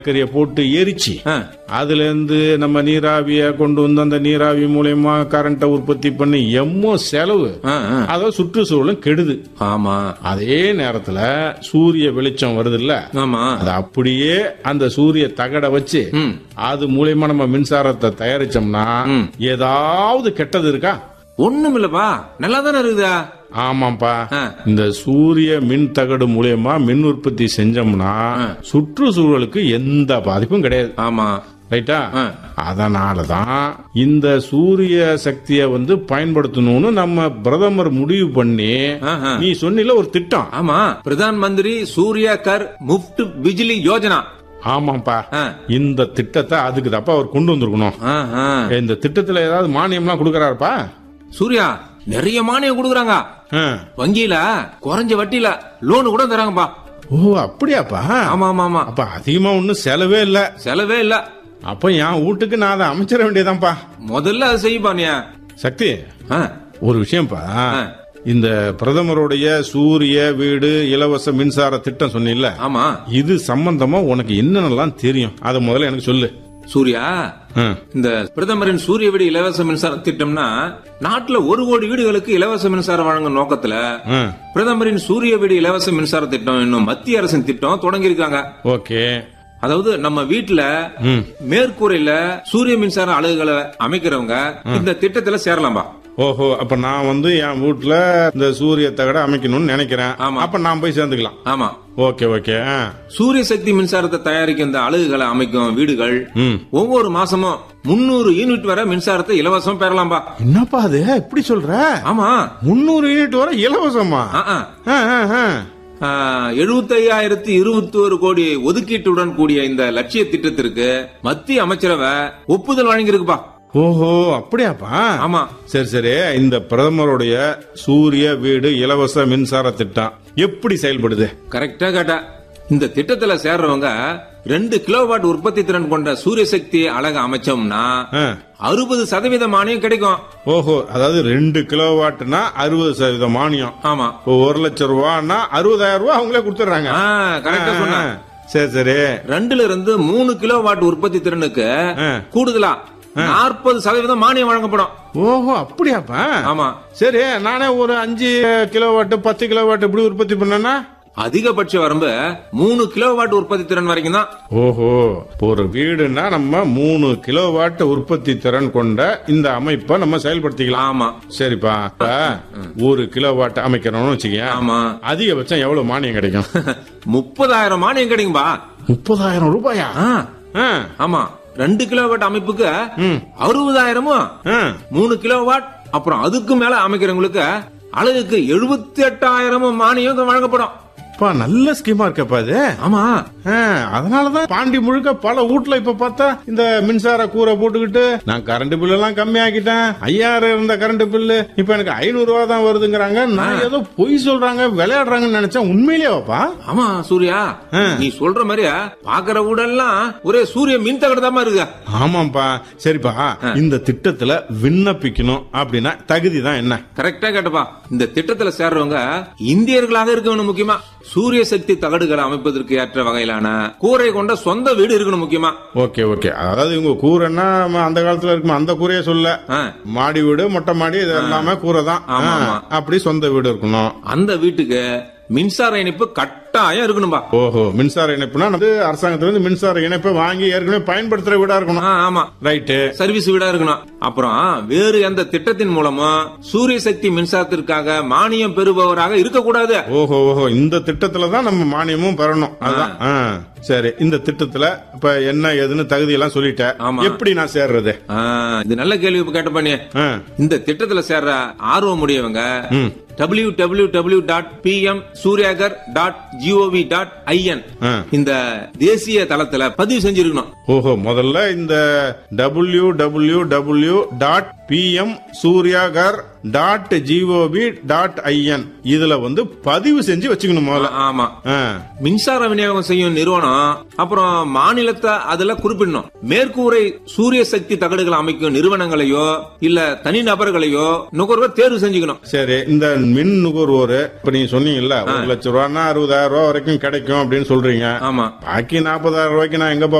கறியை போட்டு எரிச்சு ஆ, அதுல இருந்து நம்ம நீராவிய கொண்டு வந்து அந்த நீராவி மூலயமா கரண்ட்டை உற்பத்தி பண்ணி எம்மோ செலவு ஆ, ஆ. அதாவது சுற்றுச்சூழலும் கெடுது ஆமா அதே நேரத்துல சூரிய வெளிச்சம் வருது இல்ல ஆமா அது அப்படியே அந்த சூரிய தகட வச்சு ம். அது மூலியமா நம்ம மின்சாரத்தை தயாரிச்சோம்னா ம். ஏதாவது கெட்டது இருக்கா ஒண்ணும் இல்லப்பா நல்லா தானே இருக்குதா ஆமாப்பா ஆ. இந்த சூரிய மின் தகடு மூலியமா மின் உற்பத்தி செஞ்சோம்னா சுற்றுச்சூழலுக்கு எந்த பாதிப்பும் கிடையாது ஆமா ரைட்டா ஆ. அதனாலதான் இந்த சூரிய சக்தியை வந்து பயன்படுத்தணும்னு நம்ம பிரதமர் முடிவு பண்ணி ஆஹா. நீ சொன்னில ஒரு திட்டம் ஆமா பிரதான் மந்திரி சூர்யா கர் முஃப்ட் பிஜிலி யோஜனா ஆமாப்பா ஆ. இந்த திட்டத்தை அதுக்கு தப்பா அவர் கொண்டு வந்திருக்கணும் ஆ, ஆ. இந்த திட்டத்துல ஏதாவது மானியம்லாம் கொடுக்கறாருப்பா சூர்யா நிறைய மானியம் கொடுக்குறாங்க ஆ. வங்கியில குறைஞ்ச வட்டியில லோன் கூட தராங்கப்பா ஓ அப்படியாப்பா ஆமா ஆமா ஆமா அப்ப அதிகமா ஒண்ணும் செலவே இல்ல செலவே இல்ல அப்ப என் வீட்டுக்கு நான் அதை அமைச்சிட வேண்டியதான்ப்பா முதல்ல அது செய்யுப்பா நீ சக்தி ஆ, ஒரு விஷயம்ப்பா ஆ. இந்த பிரதமருடைய சூரிய வீடு இலவச மின்சார திட்டம் சொன்னில்ல ஆமா இது சம்பந்தமா உனக்கு என்னென்னலாம் தெரியும் அதை முதல்ல எனக்கு சொல்லு சூர்யா ஆ. இந்த பிரதமரின் சூரிய வீடு இலவச மின்சார திட்டம்னா நாட்டுல ஒரு கோடி வீடுகளுக்கு இலவச மின்சாரம் வழங்கும் நோக்கத்துல ஆ. பிரதமரின் சூரிய வீடு இலவச மின்சார திட்டம் என்னும் மத்திய அரசின் திட்டம் தொடங்கி இருக்காங்க ஓகே அதாவது நம்ம வீட்டுல ம். மேற்கூரையில சூரிய மின்சார அலகுகளை அமைக்கிறவங்க இந்த திட்டத்துல சேரலாம்பா ஓஹோ அப்ப நான் வந்து என் வீட்டுல இந்த சூரிய தகட அமைக்கணும்னு நினைக்கிறேன் ஆமா. அப்ப நான் போய் சேர்ந்துக்கலாம் ஆமா ஓகே ஓகே ஆ. சூரிய சக்தி மின்சாரத்தை தயாரிக்கும் இந்த அலகுகளை அமைக்கும் வீடுகள் ம். ஒவ்வொரு மாசமும் முன்னூறு யூனிட் வரை மின்சாரத்தை இலவசம் பெறலாம்பா என்னப்பா அது இப்படி சொல்ற ஆமா முன்னூறு யூனிட் வரை இலவசமா ஆ, ஆ. ஆ, ஆ, ஆ. எழுபத்தி ஐயாயிரத்தி இருபத்தி ஒரு கோடி ஒதுக்கீட்டுடன் கூடிய இந்த லட்சிய திட்டத்திற்கு மத்திய அமைச்சரவை ஒப்புதல் வழங்கியிருக்குப்பா ஓஹோ அப்படியாப்பா ஆமா சரி சரி இந்த பிரதமருடைய சூரிய வீடு இலவச மின்சார திட்டம் எப்படி செயல்படுது கரெக்டா கேட்டா இந்த திட்டத்துல சேர்றவங்க ரெண்டு கிலோவாட் உற்பத்தி திறன் கொண்ட சூரிய சக்தி அலகு அமைச்சோம்னா ஆ. அறுபது சதவீத மானியம் கிடைக்கும் ஓஹோ அதாவது ரெண்டு கிலோ வாட்னா அறுபது சதவீதம் மானியம் ஆமா இப்போ ஒரு லட்சம் ரூபான்னா அறுபதாயிரம் ரூபாய் அவங்களே கொடுத்துறாங்க ஆ, கரெக்டா சொன்ன சரி சரி ரெண்டுல இருந்து மூணு கிலோவாட் உற்பத்தி திறனுக்கு ஆ. கூடுதலா நாற்பது சதவீதம் மானியம் வழங்கப்படும் ஓஹோ அப்படியாப்பா ஆமா சரி நானே ஒரு அஞ்சு கிலோ வாட்டு பத்து கிலோ வாட் இப்படி உற்பத்தி பண்ணேன்னா அதிகபட்ச வரம்பு மூணு கிலோவாட் உற்பத்தி திறன் வரைக்கும் தான் ஓஹோ இப்போ ஒரு வீடுனா நம்ம மூணு கிலோ வாட் உற்பத்தி திறன் கொண்ட இந்த அமைப்பை நம்ம செயல்படுத்திக்கலாம் ஆமா சரிப்பா இப்ப ஒரு கிலோ வாட் அமைக்கிறோம்னு வச்சுக்கேன் ஆமா அதிகபட்சம் எவ்வளவு மானியம் கிடைக்கும் முப்பதாயிரம் மானியம் கிடைக்கும்பா முப்பதாயிரம் ரூபாயா ஆ, ஆ, ஆமா ரெண்டு கிலோவாட் அமைப்புக்கு அறுபதாயிரமும் ஆ. மூணு கிலோவாட் அப்புறம் அதுக்கு மேல அமைக்கிறவங்களுக்கு அழகுக்கு எழுபத்தி எட்டாயிரமும் மானியம் வழங்கப்படும் அப்பா நல்ல ஸ்கீமா இருக்கப்பா இது ஆமா ஆ, அதனாலதான் பாண்டி முழுக்க பல வீட்ல இப்ப பார்த்தா இந்த மின்சார கூரை போட்டுக்கிட்டு நான் கரண்ட் பில் எல்லாம் கம்மி ஆக்கிட்டேன் ஐயாயிரம் இருந்த கரண்ட் பில்லு இப்ப எனக்கு ஐநூறு ரூபா தான் வருதுங்கிறாங்க நான் ஏதோ பொய் சொல்றாங்க விளையாடுறாங்கன்னு நினைச்சேன் உண்மையிலேவாப்பா ஆமா சூர்யா ஆ. நீ சொல்ற மாதிரியா பாக்குற ஊடெல்லாம் ஒரே சூரிய மின் தகடுதாமா இருக்கு ஆமாப்பா சரிப்பா இந்த திட்டத்துல விண்ணப்பிக்கணும் அப்படின்னா தகுதி தான் என்ன கரெக்டா கேட்டப்பா இந்த திட்டத்துல சேர்றவங்க இந்தியர்களாக இருக்கணும் முக்கியமா சூரிய சக்தி தகடுகளை அமைப்பதற்கு ஏற்ற வகையிலான கூரை கொண்ட சொந்த வீடு இருக்கணும் முக்கியமா ஓகே ஓகே அதாவது இவங்க கூரைன்னா நம்ம அந்த காலத்துல இருக்குமா அந்த கூரையே சொல்ல ஆ. மாடி வீடு மொட்டை மாடி இது எல்லாமே கூரை தான் ஆமா, ஆ, ஆமா. அப்படி சொந்த வீடு இருக்கணும் அந்த வீட்டுக்கு மின்சார இணைப்பு கட்டாயம் இருக்கணும்பா ஓஹோ மின்சார இணைப்புனா வந்து அரசாங்கத்துல இருந்து மின்சார இணைப்பை வாங்கி ஏற்கனவே பயன்படுத்துற வீடா இருக்கணும் ஆ, ஆமா ரைட்டு சர்வீஸ் வீடா இருக்கணும் அப்புறம் வேறு எந்த திட்டத்தின் மூலமும் சூரிய சக்தி மின்சாரத்திற்காக மானியம் பெறுபவராக இருக்கக்கூடாது ஓஹோ ஓஹோ இந்த திட்டத்துல தான் நம்ம மானியமும் பெறணும் அதான் ஆ, சரி இந்த திட்டத்துல இப்ப என்ன ஏதுன்னு தகுதி எல்லாம் சொல்லிட்டேன் ஆமா. எப்படி நான் சேர்றது ஆ, இது நல்ல கேள்வி இப்ப கேட்ட பண்ணி ஆ, இந்த திட்டத்துல சேர்ற ஆர்வம் உடையவங்க ம். W W W dot P M Suryaghar dot G O V dot I N ஆ. இந்த தேசிய தளத்துல பதிவு செஞ்சிருக்கணும் ஓஹோ முதல்ல இந்த W W W dot P M Suryaghar dot G O V dot I N இதுல வந்து பதிவு செஞ்சு வச்சுக்கணும் முதல்ல ஆமா ஆ. மின்சார விநியோகம் செய்யும் நிறுவனம் அப்புறம் மாநிலத்தை அதுல குறிப்பிடணும் மேற்கூரை சூரிய சக்தி தகடுகள் அமைக்கும் நிறுவனங்களையோ இல்ல தனிநபர்களையோ நுகர்வோர் தேர்வு செஞ்சுக்கணும் சரி இந்த மின் நுகர்வோர் இப்ப நீங்க சொன்னீங்கல்ல ஒரு லட்சம் ரூபான்னா அறுபதாயிரம் ரூபாய் வரைக்கும் கிடைக்கும் அப்படின்னு சொல்றீங்க ஆமா பாக்கி நாற்பதாயிரம் ரூபாய்க்கு நான் எங்க